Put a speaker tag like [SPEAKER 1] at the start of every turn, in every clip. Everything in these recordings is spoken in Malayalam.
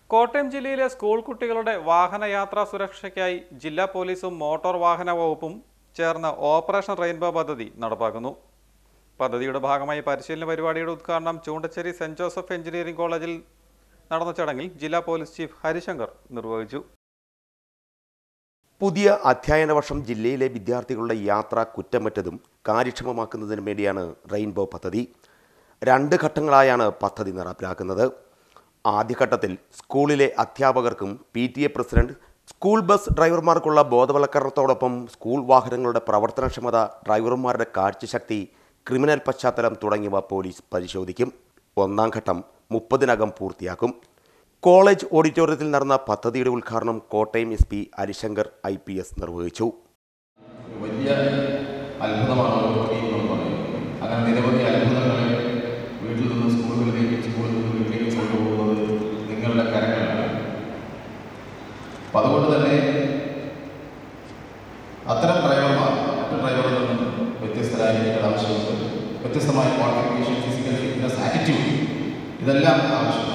[SPEAKER 1] കോട്ടയം ജില്ലയിലെ സ്കൂൾ കുട്ടികളുടെ വാഹനയാത്രാ സുരക്ഷയ്ക്കായി ജില്ലാ പോലീസും മോട്ടോർ വാഹന വകുപ്പും ചേർന്ന് ഓപ്പറേഷൻ റെയിൻബോ പദ്ധതി നടപ്പാക്കുന്നു പദ്ധതിയുടെ ഭാഗമായി പരിശീലന പരിപാടിയുടെ ഉദ്ഘാടനം ചൂണ്ടച്ചേരി സെന്റ് ജോസഫ് എഞ്ചിനീയറിംഗ് കോളേജിൽ നടന്ന ചടങ്ങിൽ ജില്ലാ പോലീസ് ചീഫ് ഹരിശങ്കർ നിർവഹിച്ചു
[SPEAKER 2] പുതിയ അധ്യയന വർഷം ജില്ലയിലെ വിദ്യാർത്ഥികളുടെ യാത്ര കുറ്റമറ്റതും കാര്യക്ഷമമാക്കുന്നതിന് വേണ്ടിയാണ് റെയിൻബോ പദ്ധതി രണ്ട് ഘട്ടങ്ങളായാണ് പദ്ധതി നടപ്പിലാക്കുന്നത് ആദ്യഘട്ടത്തിൽ സ്കൂളിലെ അധ്യാപകർക്കും P T A president school bus ഡ്രൈവർമാർക്കുള്ള ബോധവൽക്കരണത്തോടൊപ്പം സ്കൂൾ വാഹനങ്ങളുടെ പ്രവർത്തനക്ഷമത ഡ്രൈവർമാരുടെ കാഴ്ചശക്തി ക്രിമിനൽ പശ്ചാത്തലം തുടങ്ങിയവ പോലീസ് പരിശോധിക്കും ഒന്നാം ഘട്ടം മുപ്പതിനകം പൂർത്തിയാക്കും കോളേജ് ഓഡിറ്റോറിയത്തിൽ നടന്ന പദ്ധതിയുടെ ഉദ്ഘാടനം Kottayam S P Harishankar I P S നിർവഹിച്ചു
[SPEAKER 3] വലിയ അത്ഭുതമാണ് ലോട്ടറി എന്ന് പറയുന്നത് അങ്ങനെ നിരവധി അത്ഭുതങ്ങളെ വീട്ടിൽ നിന്ന് സ്കൂളുകളിലേക്ക് സ്കൂളിൽ നിന്ന് വീട്ടിലേക്ക് കൊണ്ടുപോകുന്നത് നിങ്ങളുടെ കരങ്ങളിലാണ് അപ്പം അതുകൊണ്ട് തന്നെ അത്തരം ഡ്രൈവർമാർ മറ്റു ഡ്രൈവറുകളിൽ നിന്നും വ്യത്യസ്തരായിരിക്കേണ്ട ആവശ്യമുണ്ട് വ്യത്യസ്തമായ ക്വാളിഫിക്കേഷൻ ഫിസിക്കൽ ഫിറ്റ്നസ് ആറ്റിറ്റ്യൂഡ് ഇതെല്ലാം ആവശ്യമാണ്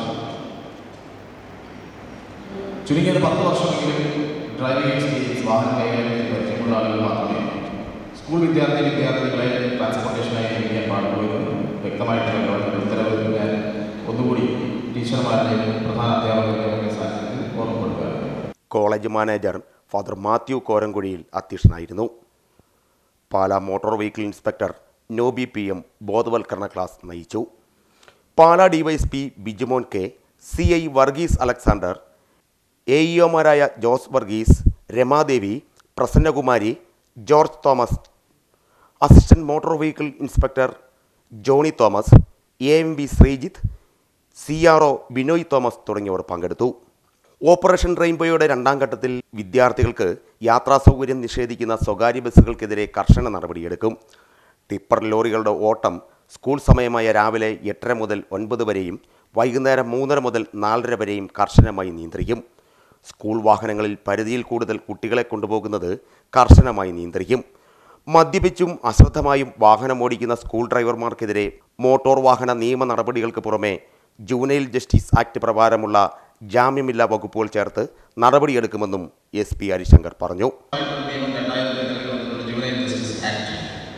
[SPEAKER 3] ചുരുങ്ങിയത് പത്ത് വർഷമെങ്കിലും ഡ്രൈവിംഗ് എക്സ്പീരിയൻസ് വാഹനം കൈകാര്യത്തിൽ പരിചയമുള്ള ആളുകൾ മാത്രമേ സ്കൂൾ വിദ്യാർത്ഥി വിദ്യാർത്ഥികളെ ട്രാൻസ്പോർട്ടേഷനായി ലഭിക്കാൻ പാടുള്ളൂ എന്ന് വ്യക്തമായിട്ടുള്ള ഗവൺമെൻറ് ഉത്തരവ് ഞാൻ ഒന്നുകൂടി ടീച്ചർമാരുടെയും പ്രധാന അധ്യാപകരുടെയും സാന്നിധ്യത്തിൽ ഓർമ്മപ്പെടുത്തുകയാണ്
[SPEAKER 2] college manager father Mathew Korankuzhiyil അധ്യക്ഷനായിരുന്നു Pala motor vehicle inspector Noby P M ബോധവൽക്കരണ ക്ലാസ് നയിച്ചു Pala DYSP Bijumon K C I Varghese Alexander A ഇഒമാരായ Jose Varghese Ramadevi Prasannakumari George Thomas assistant motor vehicle inspector Johny Thomas A M B Sreejith C R O Binoy Thomas തുടങ്ങിയവർ പങ്കെടുത്തു ഓപ്പറേഷൻ റെയിൻബോയുടെ രണ്ടാം ഘട്ടത്തിൽ വിദ്യാർത്ഥികൾക്ക് യാത്രാ സൗകര്യം നിഷേധിക്കുന്ന സ്വകാര്യ ബസ്സുകൾക്കെതിരെ കർശന നടപടിയെടുക്കും ടിപ്പർ ലോറികളുടെ ഓട്ടം സ്കൂൾ സമയമായ രാവിലെ എട്ടര മുതൽ ഒൻപത് വരെയും വൈകുന്നേരം മൂന്നര മുതൽ നാലര വരെയും കർശനമായി നിയന്ത്രിക്കും സ്കൂൾ വാഹനങ്ങളിൽ പരിധിയിൽ കൂടുതൽ കുട്ടികളെ കൊണ്ടുപോകുന്നത് കർശനമായി നിയന്ത്രിക്കും മദ്യപിച്ചും അശ്രദ്ധമായും വാഹനമോടിക്കുന്ന സ്കൂൾ ഡ്രൈവർമാർക്കെതിരെ മോട്ടോർ വാഹന നിയമ നടപടികൾക്ക് പുറമെ ജൂനൈൽ ജസ്റ്റിസ് ആക്ട് പ്രകാരമുള്ള ജാമ്യമില്ലാ വകുപ്പുകൾ ചേർത്ത് നടപടിയെടുക്കുമെന്നും എസ് പി ഹരിശങ്കർ പറഞ്ഞു
[SPEAKER 3] ആയിട്ടുള്ള നിയമം രണ്ടായിരത്തി നിലവിൽ വന്നിട്ടുള്ള juvenile justice act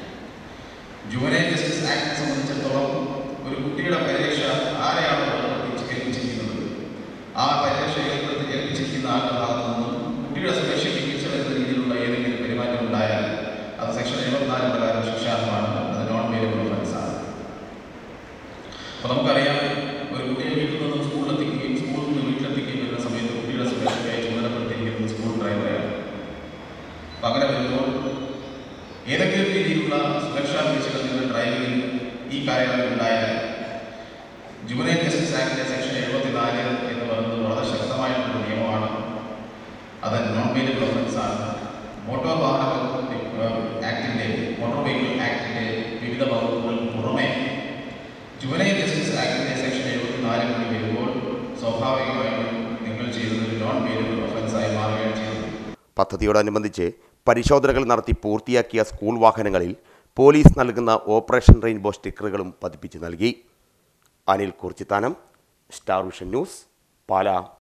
[SPEAKER 3] juvenile justice act സംബന്ധിച്ചിടത്തോളം ഒരു കുട്ടിയുടെ പരിരക്ഷ ആരെയാണോ ഏർപ്പെടുത്തി ഏൽപ്പിച്ചിരിക്കുന്നത് ആ പരിരക്ഷ ഏർപ്പെടുത്തി ഏൽപ്പിച്ചിരിക്കുന്ന ആളുടെ ഭാഗത്തു നിന്നും കുട്ടിയുടെ സുരക്ഷയ്ക്ക് വീഴ്ച വരുന്ന രീതിയിലുള്ള ഏതെങ്കിലും പെരുമാറ്റം ഉണ്ടായാൽ അത് സെക്ഷൻ എഴുപത്തിനാല് പ്രകാരം ശിക്ഷാർഹമാണ് അത് നോൺ വേരിയബിൾ ഒഫൻസ് ആണ് അപ്പോൾ നമുക്കറിയാം ഒരു കുട്ടിയെ വീട്ടിൽ നിന്നും സ്കൂളിലെത്തിക്കുകയും സ്കൂളിൽ നിന്ന് വീട്ടിലെത്തിക്കുകയും വരുന്ന സമയത്ത് കുട്ടിയുടെ സുരക്ഷയ്ക്കായി ചുമതലപ്പെടുത്തിയിരിക്കുന്നത് സ്കൂൾ ഡ്രൈവറെയാണ് അപ്പം അങ്ങനെ വരുമ്പോൾ ഏതെങ്കിലും രീതിയിലുള്ള സുരക്ഷാ വീഴ്ചകൾ നിങ്ങളുടെ ഡ്രൈവിംഗിൽ ഈ കാലയളവിൽ ഉണ്ടായാൽ ജുവനൈൽ ജസ്റ്റിസ് ആക്ടിലെ സെക്ഷൻ എഴുപത്തിനാല് എന്ന് പറയുന്നത് വളരെ ശക്തമായിട്ടുള്ള നിയമമാണ് അത് നോൺ വേരിയബിൾ ഒഫൻസ് ആണ് മോട്ടോർ വാഹന വകുപ്പ് ആക്ടിൻ്റെ മോട്ടോർ വെഹിക്കിൾ ആക്ടിൻ്റെ വിവിധ വകുപ്പുകൾക്ക് പുറമെ ജുവനൈൽ ജസ്റ്റിസ് ആക്ടിൻ്റെ സെക്ഷൻ എഴുപത്തിനാല് കൂടി വരുമ്പോൾ സ്വാഭാവികമായിട്ടും നിങ്ങൾ ചെയ്തത് ഒരു നോൺ വേരിയബിൾ ഒഫൻസായി മാറുകയാണ് ചെയ്യുന്നത്
[SPEAKER 2] പദ്ധതിയോടനുബന്ധിച്ച് പരിശോധനകൾ നടത്തി പൂർത്തിയാക്കിയ സ്കൂൾ വാഹനങ്ങളിൽ പോലീസ് നൽകുന്ന ഓപ്പറേഷൻ റെയിൻബോ സ്റ്റിക്കറുകളും പതിപ്പിച്ച് നൽകി Anil Kurchithanam Star Vision News Pala